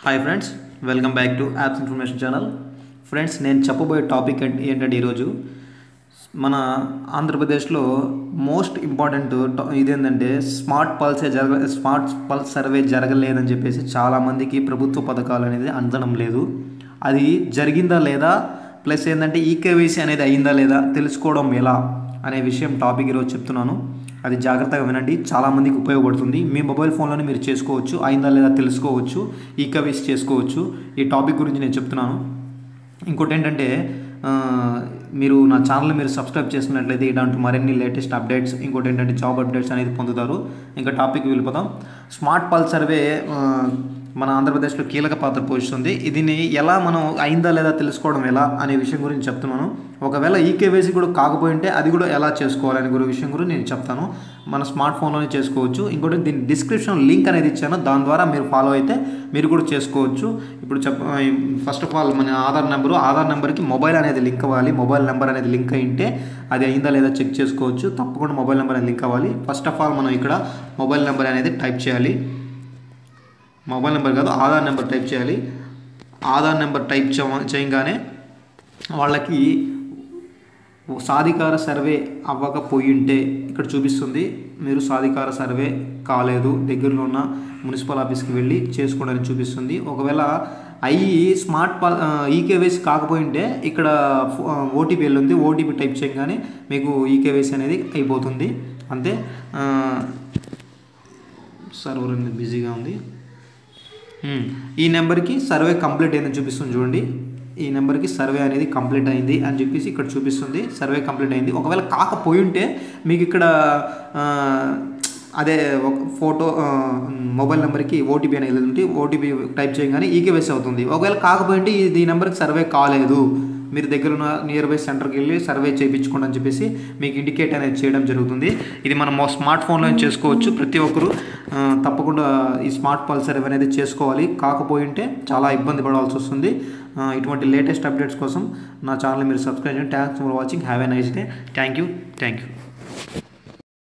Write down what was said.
Hi friends welcome back to apps information channel friends నేను చెప్పబోయే topic ఏంటి- ఏంటంటే ఈరోజు మన ఆంధ్రప్రదేశ్లో మోస్ట్ ఇంపార్టెంట్ ట- ఇదేంటంటే స్మార్ట్ పల్సే జరగ స్మార్ట్ పల్స్ సర్వే జరగలేదని చెప్పేసి చాలామందికి ప్రభుత్వ పథకాలు అనేది అందడం లేదు అది జరిగిందా లేదా ప్లస్ ఏంటంటే ఈకేవైసీ అనేది అయిందా లేదా తెలుసుకోవడం ఎలా అనే విషయం టాపిక్ ఈరోజు చెప్తున్నాను అది జాగ్రత్తగా వినండి చాలామందికి ఉపయోగపడుతుంది మీ మొబైల్ ఫోన్లోనే మీరు చేసుకోవచ్చు అయిందా లేదా తెలుసుకోవచ్చు ఈకేవైసీ చేసుకోవచ్చు ఈ టాపిక్ గురించి నేను చెప్తున్నాను ఇంకోటి ఏంటంటే ఆ, మీరు నా ఛానల్ మీరు సబ్స్క్రైబ్ చేసుకున్నట్లయితే ఇలాంటి మరిన్ని లేటెస్ట్ అప్డేట్స్ ఇంకోటి ఏంటంటే జాబ్ అప్డేట్స్ అనేది పొందుతారు ఇంకా టాపిక్ వెళ్ళిపోతాం స్మార్ట్ పల్ సర్వే ఆ, మన ఆంధ్రప్రదేశ్లో కీలక పాత్ర పోషిస్తుంది దీన్ని ఎలా మనం అయిందా లేదా తెలుసుకోవడం ఎలా అనే విషయం గురించి చెప్తున్నాను ఒకవేళ ఈకేవైసీ కూడా కాకపోయింటే అది కూడా ఎలా చేసుకోవాలనే గురి విషయం గురించి నేను చెప్తాను మన స్మార్ట్ ఫోన్లోనే చేసుకోవచ్చు ఇంకోటి దీని డిస్క్రిప్షన్ లింక్ అనేది ఇచ్చాను దాని ద్వారా మీరు ఫాలో అయితే మీరు కూడా చేసుకోవచ్చు ఇప్పుడు చెప్ప ఫస్ట్ ఆఫ్ ఆల్ మన ఆధార్ నెంబరు ఆధార్ నెంబర్కి మొబైల్ అనేది లింక్ అవ్వాలి మొబైల్ నెంబర్ అనేది లింక్ అయింటే అది అయిందా లేదా చెక్ చేసుకోవచ్చు తప్పకుండా మొబైల్ నెంబర్ అనేది లింక్ అవ్వాలి ఫస్ట్ ఆఫ్ ఆల్ మనం ఇక్కడ మొబైల్ నెంబర్ అనేది టైప్ చేయాలి మొబైల్ నెంబర్ కాదు ఆధార్ నెంబర్ టైప్ చేయాలి ఆధార్ నెంబర్ టైప్ చేయ- చేయగానే వాళ్ళకి సాధికార సర్వే అవ్వకపోయింటే ఇక్కడ చూపిస్తుంది మీరు సాధికార సర్వే కాలేదు దగ్గరలో ఉన్న మున్సిపల్ ఆఫీస్కి వెళ్ళి చేసుకోవడానికి చూపిస్తుంది ఒకవేళ అయ్యి స్మార్ట్ పా ఈకేవైసీ కాకపోయింటే ఇక్కడ ఓటీపీ వెళ్ళుంది ఓటీపీ టైప్ చేయగానే మీకు ఈకేవైసీ అనేది అయిపోతుంది అంతే ఆ, సర్వర్ అనేది బిజీగా ఉంది మ్మ్. ఈ నెంబర్కి సర్వే కంప్లీట్ అయిందని చూపిస్తుంది చూడండి ఈ నెంబర్కి సర్వే అనేది కంప్లీట్ అయింది అని చెప్పేసి ఇక్కడ చూపిస్తుంది సర్వే కంప్లీట్ అయింది ఒకవేళ కాకపోయి ఉంటే మీకు ఇక్కడ ఆ, అదే ఒక ఫోటో ఆ, మొబైల్ నెంబర్కి ఓటీపీ అనేది ఉంది ఓటీపీ టైప్ చేయగానే ఈకేవైసీ అవుతుంది ఒకవేళ కాకపోయి ఉంటే ఇది ఈ నెంబర్కి సర్వే కాలేదు మీరు దగ్గర ఉన్న నియర్ బై సెంటర్కి వెళ్ళి సర్వే చేయించుకోండి అని చెప్పేసి మీకు ఇండికేట్ అనేది చేయడం జరుగుతుంది ఇది మనం మా స్మార్ట్ ఫోన్లో చేసుకోవచ్చు ప్రతి ఒక్కరు ఆ, తప్పకుండా ఈ స్మార్ట్ పల్ సర్వే అనేది చేసుకోవాలి కాకపోయి ఉంటే చాలా ఇబ్బంది పడవలసి వస్తుంది ఆ, ఇటువంటి లేటెస్ట్ అప్డేట్స్ కోసం నా ఛానల్ మీరు సబ్స్క్రైబ్ చేయండి thanks for watching have a nice day thank you thank you